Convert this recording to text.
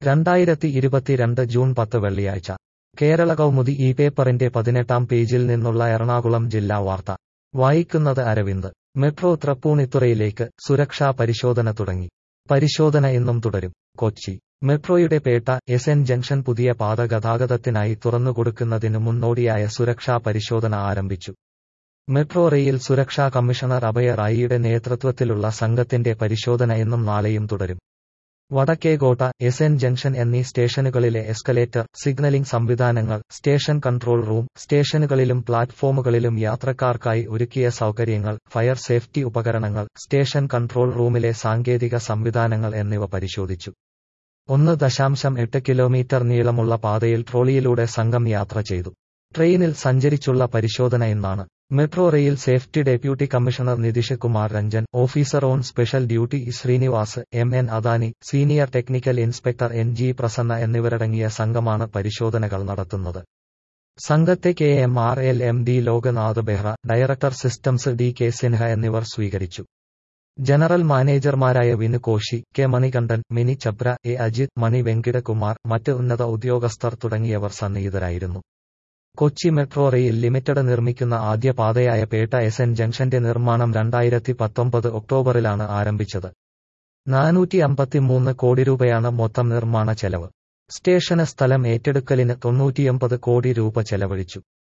രണ്ടായിരത്തി ഇരുപത്തിരണ്ട് ജൂൺ പത്ത് വെള്ളിയാഴ്ച കേരള കൗമുദി ഈ പേപ്പറിന്റെ പതിനെട്ടാം പേജിൽ നിന്നുള്ള എറണാകുളം ജില്ലാ വാർത്ത വായിക്കുന്നത് അരവിന്ദ് മെട്രോ തൃപ്പൂണിത്തുറയിലേക്ക് സുരക്ഷാ പരിശോധന തുടങ്ങി പരിശോധന ഇന്നും തുടരും കൊച്ചി മെട്രോയുടെ പേട്ട എസ് എൻ ജംഗ്ഷൻ പുതിയ പാത ഗതാഗതത്തിനായി തുറന്നുകൊടുക്കുന്നതിനു മുന്നോടിയായ സുരക്ഷാ പരിശോധന ആരംഭിച്ചു മെട്രോ റെയിൽ സുരക്ഷാ കമ്മീഷണർ അഭയ റായിയുടെ നേതൃത്വത്തിലുള്ള സംഘത്തിന്റെ പരിശോധന ഇന്നും നാളെയും തുടരും വടക്കേകോട്ട എസ് എൻ ജംഗ്ഷൻ എന്നീ സ്റ്റേഷനുകളിലെ എസ്കലേറ്റർ സിഗ്നലിംഗ് സംവിധാനങ്ങൾ സ്റ്റേഷൻ കൺട്രോൾ റൂം സ്റ്റേഷനുകളിലും പ്ലാറ്റ്ഫോമുകളിലും യാത്രക്കാർക്കായി ഒരുക്കിയ സൗകര്യങ്ങൾ ഫയർ സേഫ്റ്റി ഉപകരണങ്ങൾ സ്റ്റേഷൻ കൺട്രോൾ റൂമിലെ സാങ്കേതിക സംവിധാനങ്ങൾ എന്നിവ പരിശോധിച്ചു ഒന്ന് ദശാംശം എട്ട് കിലോമീറ്റർ നീളമുള്ള പാതയിൽ ട്രോളിയിലൂടെ സംഘം യാത്ര ചെയ്തു ട്രെയിനിൽ സഞ്ചരിച്ചുള്ള പരിശോധന ഇന്നാണ് metro rail safety deputy commissioner Nitish Kumar Ranjan officer on special duty Srinivas M N Adani senior technical inspector N G Prasanna എന്നിവരടങ്ങിയ സംഘമാണ് പരിശോധനകൾ നടത്തുന്നത് സംഘത്തെ K M R L M D Loknath Behera director systems D K Sinha എന്നിവർ സ്വീകരിച്ചു ജനറൽ മാനേജർമാരായ വിനു കോശി കെ മണികണ്ഠൻ മിനി ചബ്ര എ അജിത് മണി വെങ്കിടകുമാർ മറ്റ് ഉന്നത ഉദ്യോഗസ്ഥർ തുടങ്ങിയവർ സന്നിഹിതരായിരുന്നു കൊച്ചി മെട്രോ റെയിൽ ലിമിറ്റഡ് നിർമ്മിക്കുന്ന ആദ്യ പാതയായ പേട്ട എസ് എൻ ജംഗ്ഷന്റെ നിർമ്മാണം രണ്ടായിരത്തി പത്തൊമ്പത് ഒക്ടോബറിലാണ് ആരംഭിച്ചത് നാനൂറ്റി അമ്പത്തിമൂന്ന് കോടി രൂപയാണ് മൊത്തം നിർമ്മാണ ചെലവ് സ്റ്റേഷന് സ്ഥലം ഏറ്റെടുക്കലിന് തൊണ്ണൂറ്റിയൊമ്പത് കോടി രൂപ ചെലവഴിച്ചു